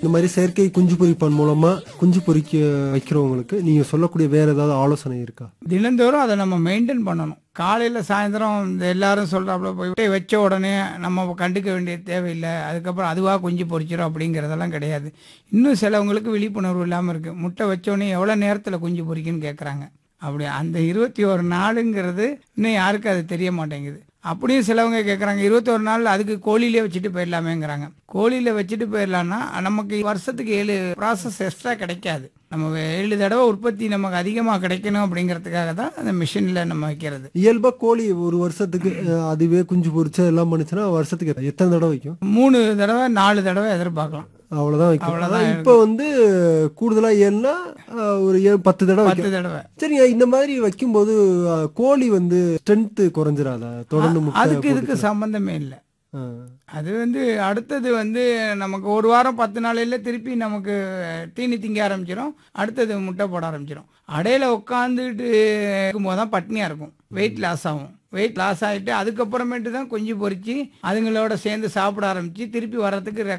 இந்த மாதிரி செயற்கை குஞ்சு பொரிப்பான் மூலமா குஞ்சு பொரிக்க வைக்கிறவங்களுக்கு நீங்க சொல்லக்கூடிய வேற ஏதாவது ஆலோசனை இருக்கா தினந்தோறும் அதை நம்ம மெயின்டைன் பண்ணணும் காலையில் சாயந்தரம் இந்த எல்லாரும் சொல்கிறாப்புல போய் முட்டையை வச்ச உடனே நம்ம கண்டுக்க வேண்டிய தேவையில்லை அதுக்கப்புறம் அதுவாக குஞ்சு பொரிச்சிடும் அப்படிங்கிறதெல்லாம் கிடையாது இன்னும் சிலவங்களுக்கு விழிப்புணர்வு இல்லாமல் இருக்குது முட்டை வச்ச உடனே எவ்வளோ நேரத்தில் குஞ்சு பொரிக்குன்னு கேட்குறாங்க அப்படி அந்த இருபத்தி ஒரு நாளுங்கிறது இன்னும் யாருக்கும் அது தெரிய மாட்டேங்குது அப்படியும் சிலவங்க கேட்குறாங்க இருபத்தொரு நாள் அதுக்கு கோழியிலே வச்சுட்டு போயிடலாமேங்கிறாங்க கோழியில் வச்சுட்டு போயிடலான்னா நமக்கு வருஷத்துக்கு ஏழு ப்ராசஸ் எக்ஸ்ட்ரா கிடைக்காது நம்ம ஏழு தடவை உற்பத்தி நமக்கு அதிகமாக கிடைக்கணும் அப்படிங்கிறதுக்காக தான் அந்த மிஷினில் நம்ம வைக்கிறது இயல்பா கோழி ஒரு வருஷத்துக்கு அஹ், அதுவே குஞ்சு பொரிச்சு எல்லாம் பண்ணுச்சுன்னா வருஷத்துக்கு எத்தனை தடவை வைக்கும் மூணு தடவை நாலு தடவை எதிர்பார்க்கலாம் அவ்வளவுதான் வைக்கும் அவ்வளவுதான் ஆனா இப்ப வந்து கூடுதலா ஏழுனா அஹ், ஒரு ஏழு பத்து தடவை வைக்கும் பத்து தடவை சரிங்க இந்த மாதிரி வைக்கும்போது அஹ், கோழி வந்து ஸ்ட்ரென்த் குறைஞ்சிராதா தொடர்ந்து முட்டை அதுக்கு இதுக்கு சம்பந்தமே இல்லை ஆ. அது வந்து அடுத்தது வந்து நமக்கு ஒரு வாரம் பத்து நாளையில திருப்பி நமக்கு தீனி திங்க ஆரம்பிச்சிடும் அடுத்தது முட்டை போட ஆரம்பிச்சிடும் அடையில உட்காந்துட்டு இருக்கும்போது தான் பட்னியாக இருக்கும் வெயிட் லாஸ் ஆகும் வெயிட் லாஸ் ஆகிட்டு அதுக்கப்புறமேட்டு தான் குஞ்சு பொரிச்சு அதுங்களோட சேர்ந்து சாப்பிட ஆரம்பிச்சு திருப்பி வர்றதுக்கு